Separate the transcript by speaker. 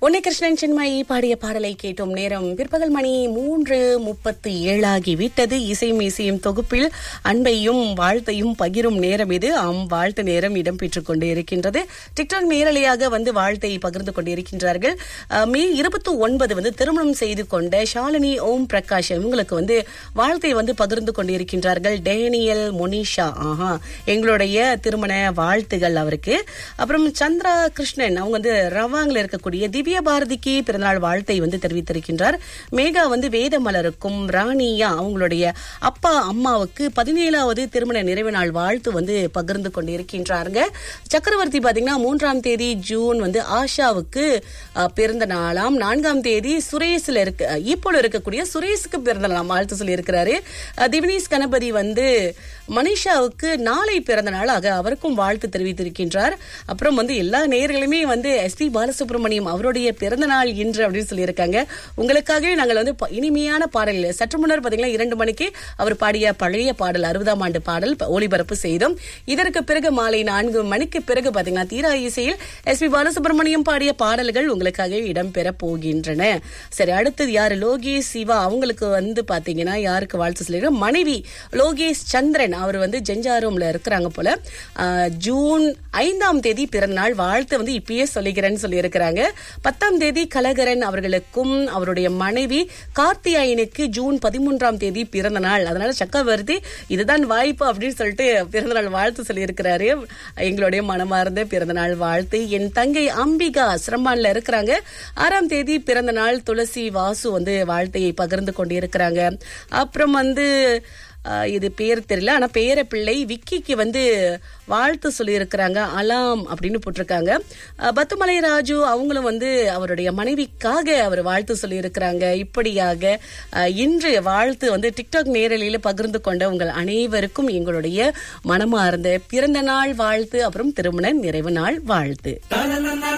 Speaker 1: உன்னிகிருஷ்ணன் சின்மயி பாடிய பாடலை கேட்டோம் நேரம் பிற்பகல் மணி மூன்று முப்பத்தி ஏழாகி விட்டது இசையும் இசையும் தொகுப்பில் அன்பையும் வாழ்த்தையும் பகிரும் நேரம் இது ஆம் வாழ்த்து நேரம் இடம்பெற்றுக் கொண்டு இருக்கின்றது டிக்டாக் நேரலையாக வந்து வாழ்த்தை பகிர்ந்து கொண்டிருக்கின்றார்கள் அஹ், மே இருபத்தி ஒன்பது வந்து திருமணம் செய்து கொண்ட ஷாலினி ஓம் பிரகாஷ் இவங்களுக்கு வந்து வாழ்த்தை வந்து பகிர்ந்து கொண்டிருக்கின்றார்கள் டேனியல் மொனிஷா ஆஹா எங்களுடைய திருமண வாழ்த்துகள் அவருக்கு அப்புறம் சந்திரா கிருஷ்ணன் அவங்க வந்து ரவாங்கில் இருக்கக்கூடிய திவ்ய பாரதிக்கு பிறந்தநாள் வாழ்த்தை வந்து தெரிவித்திருக்கின்றார் மேகா வந்து வேதமலருக்கும் ராணியா அவங்களுடைய அப்பா அம்மாவுக்கு பதினேழாவது திருமண நிறைவு நாள் வாழ்த்து வந்து பகிர்ந்து கொண்டிருக்கின்றாருங்க சக்கரவர்த்தி பாத்தீங்கன்னா மூன்றாம் தேதி ஜூன் வந்து ஆஷாவுக்கு அஹ், பிறந்த நாளாம் நான்காம் தேதி சுரேஷ்ல இருக்க இப்போ இருக்கக்கூடிய சுரேஷுக்கு பிறந்த நாளாம் வாழ்த்து சொல்லியிருக்கிறாரு அஹ், திவினேஷ் கணபதி வந்து மனிஷாவுக்கு நாளை பிறந்த நாளாக அவருக்கும் வாழ்த்து தெரிவித்திருக்கின்றார் அப்புறம் வந்து எல்லா நேயர்களுமே வந்து எஸ் பி பாலசுப்ரமணியம் அவருடைய பிறந்த நாள் இன்று அப்படின்னு சொல்லியிருக்காங்க உங்களுக்காகவே நாங்கள் வந்து ப- இனிமையான பாடல் சற்று முன்னர் பாத்தீங்கன்னா இரண்டு மணிக்கு அவர் பாடிய பழைய பாடல் அறுபதாம் ஆண்டு பாடல் ப- ஒளிபரப்பு செய்தோம் இதற்கு பிறகு மாலை நான்கு மணிக்கு பிறகு பாத்தீங்கன்னா தீரா இசையில் எஸ் பி பாலசுப்ரமணியம் பாடிய பாடல்கள் உங்களுக்காகவே இடம்பெற போகின்றன சரி அடுத்தது யாரு லோகேஷ் சிவா அவங்களுக்கு வந்து பாத்தீங்கன்னா யாருக்கு வாழ்த்து சொல்லிருக்க மனைவி லோகேஷ் சந்திரன் அவர் வந்து ஜெஞ்சாரோம்ல இருக்கிறாங்க போல ஆஹ், ஜூன் ஐந்தாம் தேதி பிறந்தநாள் வாழ்த்து வந்து இப்பயே சொல்லிக்கிறேன்னு சொல்லி இருக்கிறாங்க பத்தாம் தேதி கலகரன் அவர்களுக்கும் அவருடைய மனைவி கார்த்தியாயனுக்கு ஜூன் பதிமூன்றாம் தேதி பிறந்த நாள் அதனால சக்கரவர்த்தி இதுதான் வாய்ப்பு அப்படின்னு சொல்லிட்டு பிறந்தநாள் வாழ்த்து சொல்லியிருக்கிறாரு எங்களுடைய மனமார்ந்த பிறந்தநாள் வாழ்த்து என் தங்கை அம்பிகா சிரமான்ல இருக்கிறாங்க ஆறாம் தேதி பிறந்த நாள் துளசி வாசு வந்து வாழ்த்தையை பகிர்ந்து கொண்டிருக்கிறாங்க அப்புறம் வந்து ஆஹ், இது பேர் தெரியல ஆனா பேர பிள்ளை விக்கிக்கு வந்து வாழ்த்து சொல்லியிருக்கிறாங்க அலாம் அப்படின்னு போட்டிருக்காங்க ஆஹ், பத்துமலை ராஜு அவங்களும் வந்து அவருடைய மனைவிக்காக அவர் வாழ்த்து சொல்லியிருக்கிறாங்க இப்படியாக ஆஹ், இன்று வாழ்த்து வந்து டிக்டாக் நேரலையில பகிர்ந்து கொண்ட உங்கள் அனைவருக்கும் எங்களுடைய மனமார்ந்த பிறந்த நாள் வாழ்த்து அப்புறம் திருமண நிறைவு நாள் வாழ்த்து